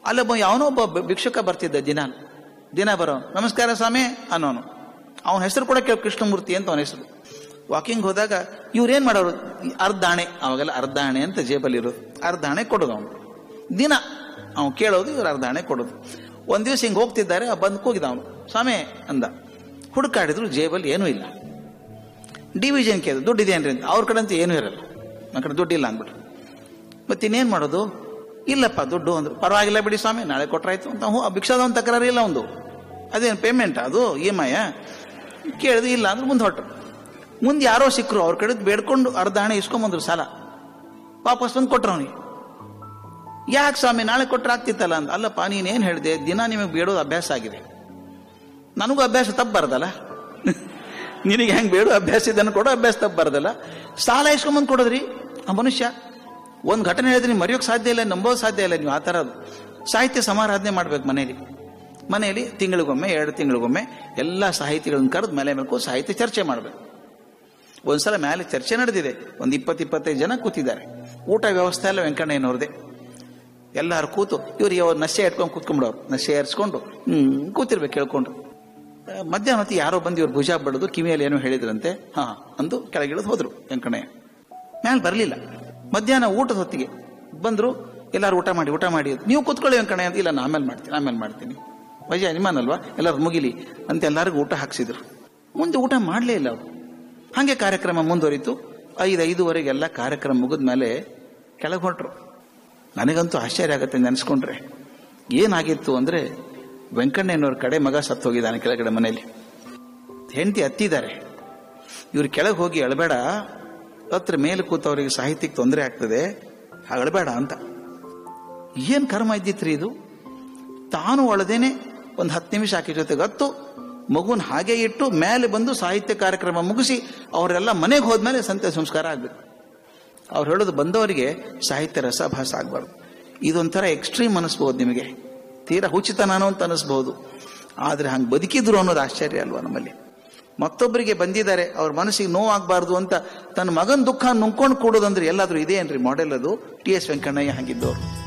ಅಲ್ಲೊಬ್ಬ ಯಾವನೋ ಒಬ್ಬ ಬ- ಭಿಕ್ಷುಕ ಬರ್ತಿದ್ದ ದಿನ ದಿನ ಬರೋ ನಮಸ್ಕಾರ ಸ್ವಾಮಿ ಅನ್ನೋನು ಅವನ ಹೆಸರು ಕೂಡ ಕೇಳ ಕೃಷ್ಣಮೂರ್ತಿ ಅಂತ ಅವನ ಹೆಸರು ವಾಕಿಂಗ್ ಹೋದಾಗ ಇವ್ರೇನ್ ಮಾಡೋರು ಈ ಅರ್ಧಾಣೆ ಅವಾಗೆಲ್ಲ ಅರ್ಧಾಣೆ ಅಂತ ಜೇಬಲ್ಲಿ ಇರೋದು ಅರ್ಧಾಣೆ ಕೊಡೋದು ಅವನು ದಿನ ಅವ್ನು ಕೇಳೋದು ಇವ್ರು ಅರ್ಧಾಣೆ ಕೊಡೋದು ಒಂದ್ ದಿವಸ ಹಿಂಗೆ ಹೋಗ್ತಿದ್ದಾರೆ ಆ ಬಂದ್ ಕೂಗಿದ ಅವನು ಸ್ವಾಮಿ ಅಂದ ಹುಡುಕಾಡಿದ್ರು ಜೇಬಲ್ಲಿ ಏನೂ ಇಲ್ಲ ಡಿವಿಷನ್ ಕೇಳಿದ್ರು ದುಡ್ಡು ಇದೆ ಏನ್ರಿ ಅಂತ ಅವ್ರ ಕಡೆ ಅಂತ ಏನೂ ಇರಲ್ಲ ನನ್ನ ಕಡೆ ದುಡ್ಡು ಇಲ್ಲ ಅಂದ್ಬಿಟ್ರು ಮತ್ತೆ ಇನ್ನೇನ್ ಮಾಡೋದು ಇಲ್ಲಪ್ಪ ದುಡ್ಡು ಅಂದ್ರು ಪರವಾಗಿಲ್ಲ ಬಿಡಿ ಸ್ವಾಮಿ ನಾಳೆ ಕೊಟ್ರಾಯ್ತು ಅಂತ ಹ್ಞೂ ಭಿಕ್ಷಾದವನ್ ತಕರಾರು ಇಲ್ಲ ಒಂದು ಅದೇನು ಪೇಮೆಂಟ್ ಅದು ಇ ಎಮ್ ಐ ಕೇಳಿದ್ರು ಇಲ್ಲ ಅಂದ್ರೆ ಮುಂದೆ ಹೊರಟು ಮುಂದೆ ಯಾರೋ ಸಿಕ್ಕರು ಅವ್ರ ಕಡೆ ಬೇಡ್ಕೊಂಡು ಅರ್ಧ ಹಣ ಇಸ್ಕೊಂಬಂದ್ರು ಸಾಲ ವಾಪಸ್ ಬಂದು ಕೊಟ್ರು ಅವನಿಗೆ ಯಾಕೆ ಸ್ವಾಮಿ ನಾಳೆ ಕೊಟ್ರೆ ಆಗ್ತಿತ್ತಲ್ಲ ಅಂತ ಅಲ್ಲಪ್ಪ ನೀನೇನು ಹೇಳಿದೆ ದಿನ ನಿಮಗೆ ಬೇಡೋದು ಅಭ್ಯಾಸ ಆಗಿದೆ ನನಗೂ ಅಭ್ಯಾಸ ತಪ್ಪಬಾರ್ದಲ್ಲ ನಿನಗೆ ಹೆಂಗೆ ಬೇಡ ಅಭ್ಯಾಸ ಇದನ್ನು ಕೊಡೋ ಅಭ್ಯಾಸ ತಪ್ಪಬಾರ್ದಲ್ಲ ಸಾಲ ಇಸ್ಕೊಂಬಂದು ಕೊಡೋದ್ರಿ ಆ ಮನುಷ್ಯ ಒಂದು ಘಟನೆ ಹೇಳಿದ್ರೆ ಮರೆಯೋಕೆ ಸಾಧ್ಯ ಇಲ್ಲ ನಂಬೋದು ಸಾಧ್ಯ ಇಲ್ಲ ನೀವು ಆ ಥರ ಸಾಹಿತ್ಯ ಸಮಾರಾಧನೆ ಮಾಡ್ಬೇಕು ಮನೆಯಲ್ಲಿ ಮನೆಯಲ್ಲಿ ತಿಂಗಳಿಗೊಮ್ಮೆ ಎರಡು ತಿಂಗಳಿಗೊಮ್ಮೆ ಎಲ್ಲ ಸಾಹಿತಿಗಳನ್ನ ಕರೆದು ಮೇಲೆ ಮೇಲೆ ಕೂತು ಸಾಹಿತ್ಯ ಚರ್ಚೆ ಮಾಡಬೇಕು ಒಂದ್ಸಲ ಮೇಲೆ ಚರ್ಚೆ ನಡೆದಿದೆ ಒಂದು ಇಪ್ಪತ್ತು ಇಪ್ಪತ್ತೈದು ಜನ ಕೂತಿದ್ದಾರೆ ಊಟ ವ್ಯವಸ್ಥೆ ಎಲ್ಲ ವೆಂಕಣ್ಣಯ್ಯನವ್ರದೇ ಎಲ್ಲಾರು ಕೂತು ಇವ್ರಿಗೆ ಅವ್ರು ನಶೆ ಇಟ್ಕೊಂಡು ಕೂತ್ಕೊಂಡ್ಬಿಡೋರು ನಶೆ ಏರ್ಸ್ಕೊಂಡು ಹ್ಮ್ ಕೂತಿರ್ಬೇಕು ಕೇಳ್ಕೊಂಡು ಆ, ಮಧ್ಯಾಹ್ನ ಹೊತ್ತಿಗೆ ಯಾರೋ ಬಂದು ಇವ್ರು ಭುಜ ಬಡದು ಕಿವಿಯಲ್ಲಿ ಏನೋ ಹೇಳಿದ್ರಂತೆ ಹಾ ಅಂದು ಕೆಳಗಿಳಿದು ಹೋದ್ರು ವೆಂಕಣ್ಣಯ್ಯ ಮ್ಯಾಲೆ ಬರಲಿಲ್ಲ ಮಧ್ಯಾಹ್ನ ಊಟದ ಹೊತ್ತಿಗೆ ಬಂದ್ರು ಎಲ್ಲಾರು ಊಟ ಮಾಡಿ ಊಟ ಮಾಡಿ ಅಂತ. ನೀವು ಕೂತ್ಕೊಳ್ಳಿ ವೆಂಕಣ್ಣಯ್ಯ ಅಂತ ಇಲ್ಲ ನಾನು ಆಮೇಲೆ ಮಾಡ್ತೀನಿ ಆಮೇಲೆ ಮಾಡ್ತೀನಿ ವಜ ನಿಮ್ಮನಲ್ವಾ ಎಲ್ಲರೂ ಮುಗಿಲಿ ಅಂತ ಎಲ್ಲರಿಗೂ ಊಟ ಹಾಕ್ಸಿದ್ರು ಮುಂದೆ ಊಟ ಮಾಡಲೇ ಇಲ್ಲ ಅವರು ಹಾಗೆ ಕಾರ್ಯಕ್ರಮ ಮುಂದುವರಿತು ಐದು ಐದುವರೆಗೆ ಎಲ್ಲ ಕಾರ್ಯಕ್ರಮ ಮುಗಿದ ಮೇಲೆ ಕೆಳಗೆ ಹೊರಟ್ರು ನನಗಂತೂ ಆಶ್ಚರ್ಯ ಆಗುತ್ತೆ ನೆನೆಸ್ಕೊಂಡ್ರೆ ಏನಾಗಿತ್ತು ಅಂದ್ರೆ ವೆಂಕಣ್ಣಯ್ಯನವ್ರ ಕಡೆ ಮಗ ಸತ್ತು ಹೋಗಿದ್ದಾನೆ ಕೆಳಗಡೆ ಮನೆಯಲ್ಲಿ ಹೆಂಡತಿ ಹತ್ತಿದ್ದಾರೆ ಇವ್ರು ಕೆಳಗೆ ಹೋಗಿ ಅಳಬೇಡ ಹತ್ರ ಮೇಲೆ ಕೂತವರಿಗೆ ಸಾಹಿತ್ಯಕ್ಕೆ ತೊಂದರೆ ಆಗ್ತದೆ ಹಾಗೆ ಅಳಬೇಡ ಅಂತ ಏನ್ ಕರ್ಮ ಇದ್ದಿತ್ರಿ ಇದು ತಾನು ಒಳದೇನೆ ಒಂದು ಹತ್ತು ನಿಮಿಷ ಆಕೆ ಜೊತೆಗೆ ಹತ್ತು ಮಗುನ ಹಾಗೆ ಇಟ್ಟು ಮೇಲೆ ಬಂದು ಸಾಹಿತ್ಯ ಕಾರ್ಯಕ್ರಮ ಮುಗಿಸಿ ಅವರೆಲ್ಲ ಮನೆಗೆ ಹೋದ್ಮೇಲೆ ಸಂತೆ ಸಂಸ್ಕಾರ ಆಗ್ಬೇಕು ಅವ್ರು ಹೇಳೋದು ಬಂದವರಿಗೆ ಸಾಹಿತ್ಯ ರಸಭಾಸ ಆಗ್ಬಾರ್ದು ಇದೊಂಥರ ಎಕ್ಸ್ಟ್ರೀಮ್ ಅನಿಸ್ಬೋದು ನಿಮಗೆ ತೀರಾ ಹುಚಿತನಾನೋ ಅಂತ ಅನಿಸ್ಬಹುದು ಆದ್ರೆ ಹಂಗೆ ಬದುಕಿದ್ರು ಅನ್ನೋದು ಆಶ್ಚರ್ಯ ಅಲ್ವಾ ನಮ್ಮಲ್ಲಿ ಮತ್ತೊಬ್ಬರಿಗೆ ಬಂದಿದ್ದಾರೆ ಅವ್ರ ಮನಸ್ಸಿಗೆ ನೋವಾಗಬಾರ್ದು ಅಂತ ತನ್ನ ಮಗನ ದುಃಖ ನುಂಗ್ಕೊಂಡು ಕೂಡೋದಂದ್ರೆ ಎಲ್ಲಾದ್ರೂ ಇದೆ ಏನ್ರಿ ಮಾಡೆಲ್ ಅದು ಟಿ ಎಸ್ ವೆಂಕಣ್ಣಯ್ಯ ಹಾಗಿದ್ದವರು